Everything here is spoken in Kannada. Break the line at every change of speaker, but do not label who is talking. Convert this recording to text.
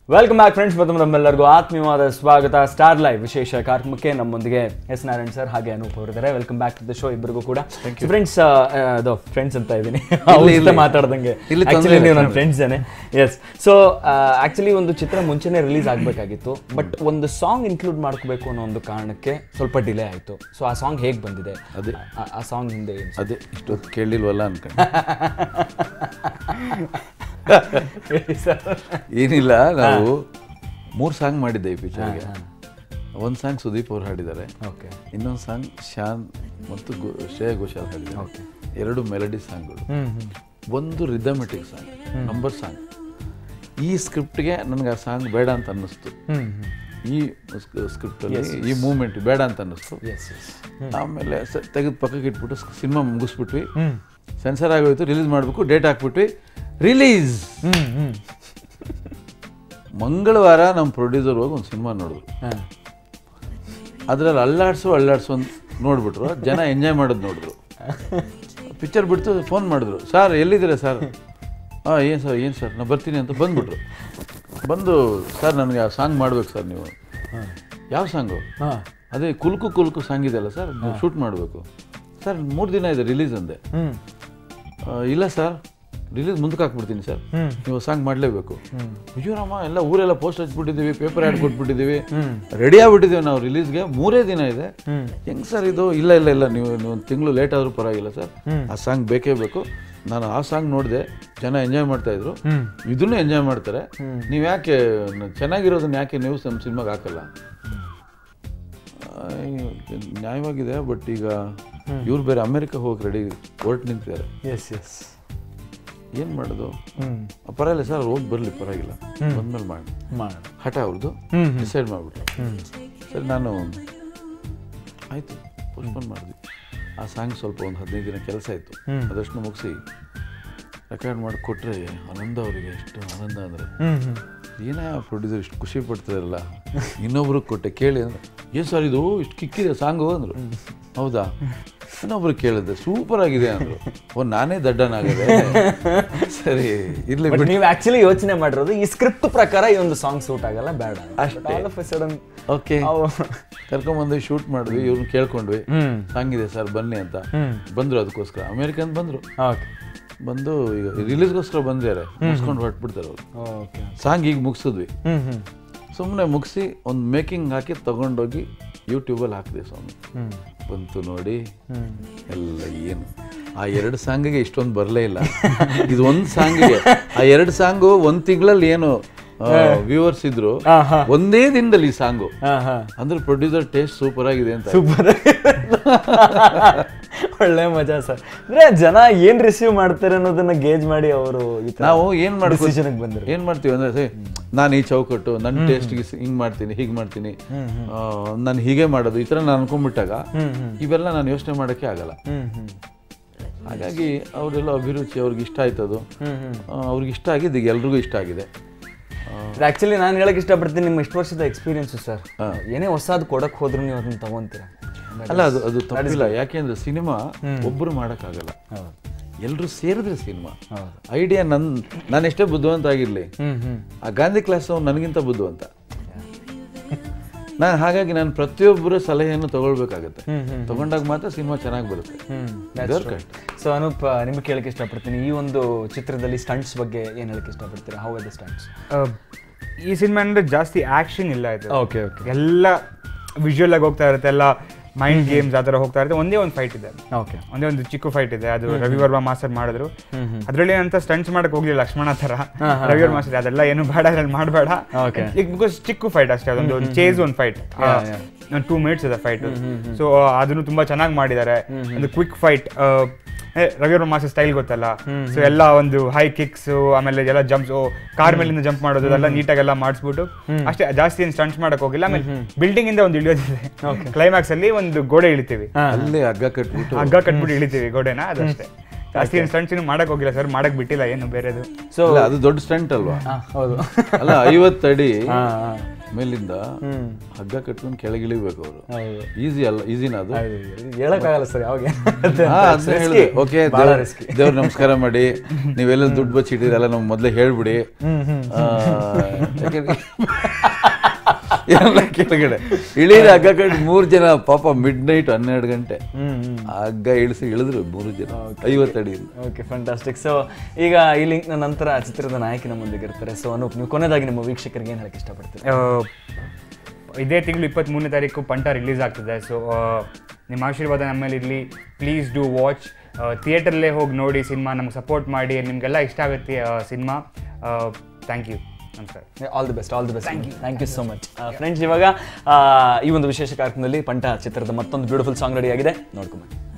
ವೆಲ್ಕಮ್ ಬ್ಯಾಕ್ ಫ್ರೆಂಡ್ಸ್ ಮತ್ತು ನಮ್ಮೆಲ್ಲರಿಗೂ ಆತ್ಮೀಯವಾದ ಸ್ವಾಗತ ಸ್ಟಾರ್ ಲೈವ್ ವಿಶೇಷ ಕಾರ್ಯಕ್ರಮಕ್ಕೆ ನಮ್ಮೊಂದಿಗೆ ಎಸ್ ನಾರಾಯಣ್ ಸರ್ ಹಾಗೆ ಅನೂಪ್ ಅವರಿದ್ದಾರೆ welcome back to the show ಇಬ್ಬರಿಗೂ ಕೂಡ ಫ್ರೆಂಡ್ಸ್ ಅದು ಫ್ರೆಂಡ್ಸ್ ಅಂತ ಇದ್ದೀನಿ
ಇಲ್ಲಿ.
ಮಾತಾಡ್ದಂಗೆ
ಇಲ್ಲಿ
ಆಕ್ಚುಲಿ
ತೊಂದ್ರೆ
ನೀವು
ಇಲ್ಲ,
ನನ್ನ ಫ್ರೆಂಡ್ಸ್ ಏನೆ ಎಸ್ ಸೊ ಆಕ್ಚುಲಿ ಒಂದು ಚಿತ್ರ ಮುಂಚೆನೆ ರಿಲೀಸ್ ಆಗಬೇಕಾಗಿತ್ತು ಬಟ್ ಒಂದು ಸಾಂಗ್ ಇನ್ಕ್ಲೂಡ್ ಮಾಡ್ಕೋಬೇಕು ಅನ್ನೋ ಒಂದು ಕಾರಣಕ್ಕೆ ಸ್ವಲ್ಪ ಡಿಲೇ ಆಯಿತು ಸೊ ಆ ಸಾಂಗ್ ಹೇಗೆ ಬಂದಿದೆ
ಅದೇ.
ಆ- ಆ ಸಾಂಗ್ ಹಿಂದೆ ಏನು
ಅದೇ ಇಷ್ಟೊತ್ತು ಕೇಳಿಲ್ವಲ್ಲ ಅನ್ಕೊಂಡು
ಸರ್
ಏನಿಲ್ಲ ನಾವು ಮೂರು ಸಾಂಗ್ ಮಾಡಿದ್ದೆ ಈ ಪಿಕ್ಚರ್ಗೆ ಒಂದು ಸಾಂಗ್ ಸುದೀಪ್ ಅವ್ರು ಹಾಡಿದ್ದಾರೆ
ಓಕೆ
ಇನ್ನೊಂದು ಸಾಂಗ್ ಶಾನ್ ಮತ್ತು ಗೋ- ಶ್ರೇಯಾ ಘೋಷಾಲ್ ಹಾಡಿದ್ದಾರೆ ಎರಡು ಮೆಲಡಿ ಸಾಂಗ್ಗಳು
ಹ್ಞೂ ಹ್ಞೂ
ಒಂದು ರಿದಮೆಟಿಕ್ ಸಾಂಗ್ ನಂಬರ್ ಸಾಂಗ್ ಈ ಸ್ಕ್ರಿಪ್ಟ್ಗೆ ನನಗೆ ಆ ಸಾಂಗ್ ಬೇಡ ಅಂತ ಅನ್ನಿಸ್ತು
ಹ್ಞೂ ಹ್ಞೂ
ಈ ಸ್ಕ್ರಿಪ್ಟಲ್ಲಿ ಈ ಮೂಮೆಂಟ್ ಬೇಡ ಅಂತ ಅನ್ನಿಸ್ತು
ಎಸ್ ಎಸ್
ಆಮೇಲೆ ತೆಗೆದು ಪಕ್ಕಕ್ಕೆ ಇಟ್ಬಿಟ್ಟು ಸಿನಿಮಾ ಮುಗಿಸ್ಬಿಟ್ವಿ
ಹ್ಞೂ
ಸೆನ್ಸರ್ ಆಗೋಯ್ತು ರಿಲೀಸ್ ಮಾಡಬೇಕು ಡೇಟ್ ಹಾಕ್ಬಿಟ್ವಿ ರಿಲೀಸ್
ಹ್ಞೂ ಹ್ಞೂ
ಮಂಗಳವಾರ ನಮ್ಮ ಪ್ರೊಡ್ಯೂಸರ್ ಹೋಗಿ ಒಂದು ಸಿನಿಮಾ ನೋಡಿದ್ರು
ಹಾಂ
ಅದ್ರಲ್ಲಿ ಅಲ್ಲಾಡ್ಸು ಅಲ್ಲಾಡ್ಸು ಅಂತ ನೋಡ್ಬಿಟ್ರು ಜನ ಎಂಜಾಯ್ ಮಾಡೋದು ನೋಡಿದ್ರು ಪಿಕ್ಚರ್ ಬಿಡ್ತು ಫೋನ್ ಮಾಡಿದ್ರು ಸರ್ ಎಲ್ಲಿದ್ದೀರಾ ಸರ್ ಹಾಂ ಏನು ಸರ್ ಏನು ಸರ್ ನಾನು ಬರ್ತೀನಿ ಅಂತ ಬಂದ್ಬಿಟ್ರು ಬಂದು ಸರ್ ನನಗೆ ಆ ಸಾಂಗ್ ಮಾಡ್ಬೇಕು ಸರ್ ನೀವು ಯಾವ ಸಾಂಗು
ಹಾಂ
ಅದೇ ಕುಲ್ಕು ಕುಲ್ಕು ಸಾಂಗ್ ಇದೆಯಲ್ಲ ಸರ್ ಶೂಟ್ ಮಾಡಬೇಕು ಸರ್ ಮೂರು ದಿನ ಇದೆ ರಿಲೀಸ್ ಅಂದೆ
ಹ್ಞೂ
ಆ, ಇಲ್ಲ ಸರ್ ರಿಲೀಸ್ ಮುಂದಕ್ಕೆ ಹಾಕ್ಬಿಡ್ತೀನಿ ಸರ್
ಹ್ಞೂ
ನೀವು ಸಾಂಗ್ ಮಾಡಲೇಬೇಕು ಅಯ್ಯೋರಮ್ಮ ಎಲ್ಲ ಊರೆಲ್ಲ ಪೋಸ್ಟ್ ಹಚ್ಬಿಟ್ಟಿದ್ದೀವಿ ಪೇಪರ್ ಆ್ಯಡ್ ಕೊಟ್ಬಿಟ್ಟಿದ್ದೀವಿ
ಹ್ಞೂ
ರೆಡಿ ಆಗ್ಬಿಟ್ಟಿದ್ದೀವಿ ನಾವು ರಿಲೀಸ್ಗೆ ಮೂರೇ ದಿನ ಇದೆ
ಹ್ಞೂ
ಹೆಂಗ್ ಸರ್ ಇದು ಇಲ್ಲ ಇಲ್ಲ ಇಲ್ಲ ನೀವು ನೀವು ಒಂದು ತಿಂಗಳು ಲೇಟ್ ಆದರೂ ಪರವಾಗಿಲ್ಲ ಸರ್
ಹ್ಮ್.
ಆ ಸಾಂಗ್ ಬೇಕೇ ಬೇಕು ನಾನು ಆ ಸಾಂಗ್ ನೋಡಿದೆ ಜನ ಎಂಜಾಯ್ ಮಾಡ್ತಾ ಇದ್ರು
ಹ್ಞೂ
ಇದನ್ನು ಎಂಜಾಯ್ ಮಾಡ್ತಾರೆ
ಹ್ಮ್.
ನೀವು ಯಾಕೆ ನ- ಚೆನ್ನಾಗಿರೋದನ್ನ ಯಾಕೆ ನೀವು ನಮ್ಮ ಸಿನಿಮಾಗೆ ಹಾಕಲ್ಲ ಅಯ್ಯೋ, ನ್ಯಾಯವಾಗಿದೆ ಬಟ್ ಈಗ ಇವ್ರು ಬೇರೆ ಅಮೆರಿಕ ಹೋಗಿ ರೆಡಿ ಹೊರ್ಟ್ ನಿಂತಿದ್ದಾರೆ
ಎಸ್ ಎಸ್
ಏನು ಮಾಡೋದು
ಹ್ಞೂ
ಆ, ಪರವಾಗಿಲ್ಲ ಸರ್ ಹೋಗಿ ಬರಲಿ ಪರವಾಗಿಲ್ಲ ಬಂದ್ಮೇಲೆ ಮಾಡಿ
ಮಾಡೋಣ
ಹಠ ಅವ್ರದ್ದು
ಹ್ಞೂ ಹ್ಞೂ
ಡಿಸೈಡ್ ಮಾಡಿಬಿಟ್ರು
ಹ್ಞೂ
ಸರಿ ನಾನು ಆಯಿತು ಪೋಸ್ಟ್ಪೋನ್ ಮಾಡಿದ್ವಿ ಆ ಸಾಂಗ್ ಸ್ವಲ್ಪ ಒಂದು ಹದಿನೈದು ದಿನ ಕೆಲಸ ಇತ್ತು
ಹ್ಮ್.
ಅದಷ್ಟು ಮುಗಿಸಿ ರೆಕಾರ್ಡ್ ಮಾಡಿ ಕೊಟ್ಟರೆ ಆನಂದ ಅವರಿಗೆ ಎಷ್ಟು ಆನಂದ ಅಂದರೆ
ಹ್ಞೂ ಹ್ಞೂ
ಏನೇ ಪ್ರೊಡ್ಯೂಸರ್ ಇಷ್ಟು ಖುಷಿ ಪಡ್ತಾರಲ್ಲ ಇನ್ನೊಬ್ರಿಗೆ ಕೊಟ್ಟೆ ಕೇಳಿ ಅಂದ್ರೆ ಏನು ಸರ್ ಇದು ಇಷ್ಟು ಕಿಕ್ಕಿದೆ ಸಾಂಗು ಅಂದರು ಹೌದಾ ಇನ್ನೊಬ್ರು ಕೇಳಿದೆ ಸೂಪರ್ ಆಗಿದೆ ಅಂದರು ಓ ನಾನೇ ದಡ್ಡನಾಗದೆ ಸರಿ ಇರ್ಲಿ
ಬಟ್
ಬಿಡಿ
ನೀವು ಆಕ್ಚುಲಿ ಯೋಚನೆ ಮಾಡಿರೋದು ಈ ಸ್ಕ್ರಿಪ್ಟ್ ಪ್ರಕಾರ ಈ ಒಂದು ಸಾಂಗ್ ಸೂಟ್ ಆಗಲ್ಲ ಬೇಡ
ಅಷ್ಟೇ.
ಆಲ್ ಆಫ್ ಸಡನ್
ಓಕೆ ಕರ್ಕೊಂಬಂದು ಶೂಟ್ ಮಾಡಿದ್ವಿ ಇವ್ರನ್ನ ಕೇಳ್ಕೊಂಡ್ವಿ
ಹ್ಮ್
ಸಾಂಗ್ ಇದೆ ಸರ್ ಬನ್ನಿ ಅಂತ
ಹ್ಮ್
ಬಂದರು ಅದಕ್ಕೋಸ್ಕರ ಅಮೇರಿಕನ್ ಬಂದರು
ಓಕೆ
ಬಂದು ಈಗ ರಿಲೀಸ್ಗೋಸ್ಕರ ಬಂದಿದ್ದಾರೆ ಮುಗಿಸ್ಕೊಂಡು ಹೊರಟ್ಬಿಡ್ತಾರೆ ಅವರು
ಓಕೆ
ಸಾಂಗ್ ಈಗ ಮುಗಿಸಿದ್ವಿ
ಹ್ಮ್ ಹ್ಮ್
ಸುಮ್ಮನೆ ಮುಗಿಸಿ ಒಂದು ಮೇಕಿಂಗ್ ಹಾಕಿ ತಗೊಂಡೋಗಿ ಯೂಟ್ಯೂಬಲ್ಲಿ ಹಾಕಿದೆ ಸ್ವಾಮಿ
ಹ್ಮ್
ಬಂತು ನೋಡಿ
ಹ್ಮ್
ಎಲ್ಲ ಏನು ಆ ಎರಡು ಸಾಂಗಿಗೆ ಇಷ್ಟೊಂದು ಬರಲೇ ಇಲ್ಲ ಇದು ಒಂದು ಸಾಂಗಿಗೆ ಆ ಎರಡು ಸಾಂಗು ಒಂದು ತಿಂಗಳಲ್ಲಿ ಏನು ವ್ಯೂವರ್ಸ್ ಇದ್ರು
ಹಾ ಹಾ
ಒಂದೇ ದಿನದಲ್ಲಿ ಈ ಸಾಂಗು
ಹಾ ಹಾ
ಅಂದ್ರೆ ಪ್ರೊಡ್ಯೂಸರ್ ಟೇಸ್ಟ್ ಸೂಪರ್ ಆಗಿದೆ ಅಂತ
ಸೂಪರ್ ಒಳ್ಳೆ ಮಜಾ ಸರ್ ಅಂದ್ರೆ ಜನ ಏನ್ ರಿಸೀವ್ ಮಾಡ್ತಾರೆ ಅನ್ನೋದನ್ನ ಗೇಜ್ ಮಾಡಿ ಅವರು
ನಾವು ಏನ್ ಮಾಡ್ತೀವಿ
ಡಿಸಿಷನ್ ಬಂದ್ರು
ಏನ್ ಮಾಡ್ತೀವಿ ಅಂದ್ರೆ ನಾನು ಈ ಚೌಕಟ್ಟು ನನ್ನ ಟೇಸ್ಟ್ಗೆ ಹಿಂಗ್ ಮಾಡ್ತೀನಿ ಹೀಗೆ ಮಾಡ್ತೀನಿ ನಾನು ಹೀಗೆ ಮಾಡೋದು ಈ ಥರ ನಾನು ಅನ್ಕೊಂಡ್ಬಿಟ್ಟಾಗ
ಹ್ಮ್ ಹ್ಮ್
ಇವೆಲ್ಲ ನಾನು ಯೋಚನೆ ಮಾಡೋಕ್ಕೆ ಆಗಲ್ಲ
ಹ್ಮ್ ಹ್ಮ್
ಹಾಗಾಗಿ ಅವರೆಲ್ಲ ಅಭಿರುಚಿ ಅವ್ರಿಗೆ ಇಷ್ಟ ಆಯ್ತದು
ಹ್ಮ್ ಹ್ಮ್
ಆ, ಅವ್ರಿಗೆ ಇಷ್ಟ ಆಗಿದ್ದು ಈಗ ಎಲ್ರಿಗೂ ಇಷ್ಟ ಆಗಿದೆ
ಆಕ್ಚುಲಿ ನಾನು ಹೇಳಕ್ ಇಷ್ಟಪಡ್ತೀನಿ ನಿಮ್ಮ ಇಷ್ಟು ವರ್ಷದ ಎಕ್ಸ್ಪೀರಿಯನ್ಸ್ ಸರ್
ಹಾ.
ಏನೇ ಹೊಸದು ಕೊಡಕ್ ಹೋದ್ರು ನೀವು ಅದನ್ನ ತಗೊಂತೀರಾ
ಅಲ್ಲ ಅದು ಅದು ತಪ್ಪಿಲ್ಲ ಯಾಕೆಂದ್ರೆ ಸಿನಿಮಾ ಒಬ್ಬರು ಮಾಡೋಕ್ಕಾಗಲ್ಲ
ಹೌದು
ಎಲ್ಲರೂ ಸೇರಿದ್ರೆ ಸಿನಿಮಾ
ಹೌದು
ಐಡಿಯಾ ನನ್ ನಾನು ಎಷ್ಟೇ ಬುದ್ಧಿವಂತ ಆಗಿರಲಿ
ಹ್ಮ್ ಹ್ಮ್
ಆ ಗಾಂಧಿ ಕ್ಲಾಸ್ ನನಗಿಂತ ಬುದ್ಧಿವಂತ ನಾನು ಹಾಗಾಗಿ ನಾನು ಪ್ರತಿಯೊಬ್ಬರ ಸಲಹೆಯನ್ನು ತಗೊಳ್ಬೇಕಾಗತ್ತೆ
ಹ್ಮ್ ಹ್ಮ್
ತಗೊಂಡಾಗ ಮಾತ್ರ ಸಿನಿಮಾ ಚೆನ್ನಾಗಿ ಬರುತ್ತೆ
ಹ್ಮ್
That's correct.
ಸೊ ಅನೂಪ್ ನಿಮ್ಗೆ ಕೇಳಕ್ಕೆ ಇಷ್ಟಪಡ್ತೀನಿ ಈ ಒಂದು ಚಿತ್ರದಲ್ಲಿ ಸ್ಟಂಟ್ಸ್ ಬಗ್ಗೆ ಏನ್ ಹೇಳಕ್ ಇಷ್ಟಪಡ್ತೀರಾ ಹೌ ಆರ್ ದ ಸ್ಟಂಟ್ಸ್
ಈ ಸಿನಿಮಾ ಅಂದ್ರೆ ಜಾಸ್ತಿ ಆಕ್ಷನ್ ಇಲ್ಲ ಇದು
ಓಕೆ ಓಕೆ
ಎಲ್ಲ ವಿಜುವಲ್ ಆಗಿ ಹೋಗ್ತಾ ಇರುತ್ತೆ ಎಲ್ಲ ಮೈಂಡ್ ಗೇಮ್ಸ್ ಆ ಥರ ಹೋಗ್ತಾ ಇರುತ್ತೆ ಒಂದೇ ಒಂದು ಫೈಟ್ ಇದೆ
ಓಕೆ
ಒಂದೇ ಒಂದು ಚಿಕ್ಕ ಫೈಟ್ ಇದೆ ಅದು ರವಿ ವರ್ಮಾ ಮಾಸ್ಟರ್ ಮಾಡಿದ್ರು
ಹ್ಮ್ ಹ್ಮ್
ಅದ್ರಲ್ಲಿ ಏನಂತ ಸ್ಟಂಟ್ಸ್ ಮಾಡಕ್ ಹೋಗ್ಲಿಲ್ಲ ಲಕ್ಷ್ಮಣ ತರ ರವಿ ವರ್ಮಾ ಮಾಸ್ಟರ್ ಅದೆಲ್ಲ ಏನು ಬೇಡ ಅದ್ರಲ್ಲಿ ಮಾಡಬೇಡ
Okay.
ಬಿಕಾಸ್ ಚಿಕ್ಕ ಫೈಟ್ ಅಷ್ಟೇ ಅದೊಂದು ಒಂದು ಚೇಸ್ ಒಂದು ಫೈಟ್
Yeah,
ಒಂದು ಟೂ ಮಿನಿಟ್ಸ್ ಇದೆ ಫೈಟ್ ಸೊ ಅದನ್ನು ತುಂಬಾ ಚೆನ್ನಾಗಿ ಮಾಡಿದ್ದಾರೆ ಒಂದು quick fight Ravi Varma master style ಗೊತ್ತಲ್ಲ ಸೊ ಎಲ್ಲ ಒಂದು ಹೈ ಕಿಕ್ಸ್ ಆಮೇಲೆ ಎಲ್ಲ ಜಂಪ್ಸ್ ಕಾರ್ ಮೇಲಿಂದ ಜಂಪ್ ಮಾಡೋದು ಅದೆಲ್ಲ ನೀಟಾಗೆಲ್ಲ ಮಾಡಿಸ್ಬಿಟ್ಟು ಅಷ್ಟೇ ಜಾಸ್ತಿ ಏನು ಸ್ಟಂಟ್ಸ್ ಮಾಡಕ್ ಹೋಗಿಲ್ಲ ಆಮೇಲೆ ಬಿಲ್ಡಿಂಗ್ ಇಂದ ಒಂದು ಇಳಿಯೋದಿದೆ ಕ್ಲೈಮ್ಯಾಕ್ಸ್ ಅಲ್ಲಿ ಒಂದು ಗೋಡೆ ಇಳಿತೀವಿ
ಅಲ್ಲೇ ಹಗ್ಗ ಕಟ್ಬಿಟ್ಟು
ಹಗ್ಗ ಕಟ್ಬಿಟ್ಟು ಇಳಿತೀವಿ ಗೋಡೆನ ಅದಷ್ಟೇ ಜಾಸ್ತಿ ಏನು ಸ್ಟಂಟ್ಸ್ ಏನು ಮಾಡಕ್ ಹೋಗಿಲ್ಲ ಸರ್ ಮಾಡಕ್ ಬಿಟ್ಟಿಲ್ಲ ಏನು ಬೇರೆದು
ಸೊ
ಅಲ್ಲ ಅದು ದೊಡ್ಡ ಸ್ಟಂಟ್ ಅಲ್ವಾ
ಹೌದು
ಅಲ್ಲ ಐವತ್ತು ಅಡಿ
ಹಾ ಹಾ
ಮೇಲಿಂದ ಹಗ್ಗ ಕಟ್ಕೊಂಡು ಕೆಳಗಿಳಿಬೇಕು ಅವರು
ಹೌದು
ಈಸಿ ಅಲ್ಲ ಈಸಿನ ಅದು
ಹೇಳಕ್ಕಾಗಲ್ಲ ಸರ್ ಯಾವಾಗ
ಹಾ, ಅದ್ನೇ ಹೇಳಿದೆ ಓಕೆ
ಬಹಳ risky.
ದೇವ್ರ ನಮಸ್ಕಾರ ಮಾಡಿ ನೀವೆಲ್ಲ ದುಡ್ಡು ಬಚ್ಚಿಟ್ಟಿರಲ್ಲ ನಮ್ಗೆ ಮೊದಲೇ ಹೇಳ್ಬಿಡಿ ಆ, ಯಾಕೆಂದ್ರೆ ಎಲ್ಲ ಕೆಳಗಡೆ ಇಳೀರಿ ಹಗ್ಗ ಕಟ್ಟಿ ಮೂರು ಜನ ಪಾಪ ಮಿಡ್ ನೈಟ್ ಹನ್ನೆರಡು ಗಂಟೆ ಆ ಹಗ್ಗ ಇಳಿಸಿ ಇಳಿದ್ರು ಮೂರು ಜನ ಐವತ್ತಡಿ
ಓಕೆ ಫ್ಯಾಂಟಾಸ್ಟಿಕ್ ಸೊ ಈಗ ಈ ಲಿಂಕ್ನ ನಂತರ ಚಿತ್ರದ ನಾಯಕಿನ ಮುಂದಿಗೆ ಇರ್ತಾರೆ ಸೊ ಅನೂಪ್ ನೀವು ಕೊನೆಯದಾಗಿ ನಿಮ್ಮ ವೀಕ್ಷಕರಿಗೆ ಏನು ಹೇಳಕ್ಕೆ ಇಷ್ಟಪಡ್ತೀರಿ
ಆ, ಇದೇ ತಿಂಗಳು ಇಪ್ಪತ್ತ್ಮೂರನೇ ತಾರೀಕು ಪಂಟ ರಿಲೀಸ್ ಆಗ್ತದೆ ಸೊ ನಿಮ್ಮ ಆಶೀರ್ವಾದ ನಮ್ಮ ಮೇಲೆ ಇರಲಿ ಪ್ಲೀಸ್ ಡೂ ವಾಚ್ ಥಿಯೇಟರ್ಲೇ ಹೋಗಿ ನೋಡಿ ಸಿನಿಮಾ ನಮ್ಗೆ ಸಪೋರ್ಟ್ ಮಾಡಿ ನಿಮಗೆಲ್ಲ ಇಷ್ಟ ಆಗುತ್ತೆ ಸಿನಿಮಾ ಥ್ಯಾಂಕ್ ಯು ನಮಸ್ಕಾರ
all the best all the best thank you so much friends ಇವಾಗ ಆ, ಈ ಒಂದು ವಿಶೇಷ ಕಾರ್ಯಕ್ರಮದಲ್ಲಿ ಪಂಟ ಚಿತ್ರದ ಮತ್ತೊಂದು ಬ್ಯೂಟಿಫುಲ್ ಸಾಂಗ್ ರೆಡಿ ಆಗಿದೆ ನೋಡ್ಕೊಂಬನ್ನಿ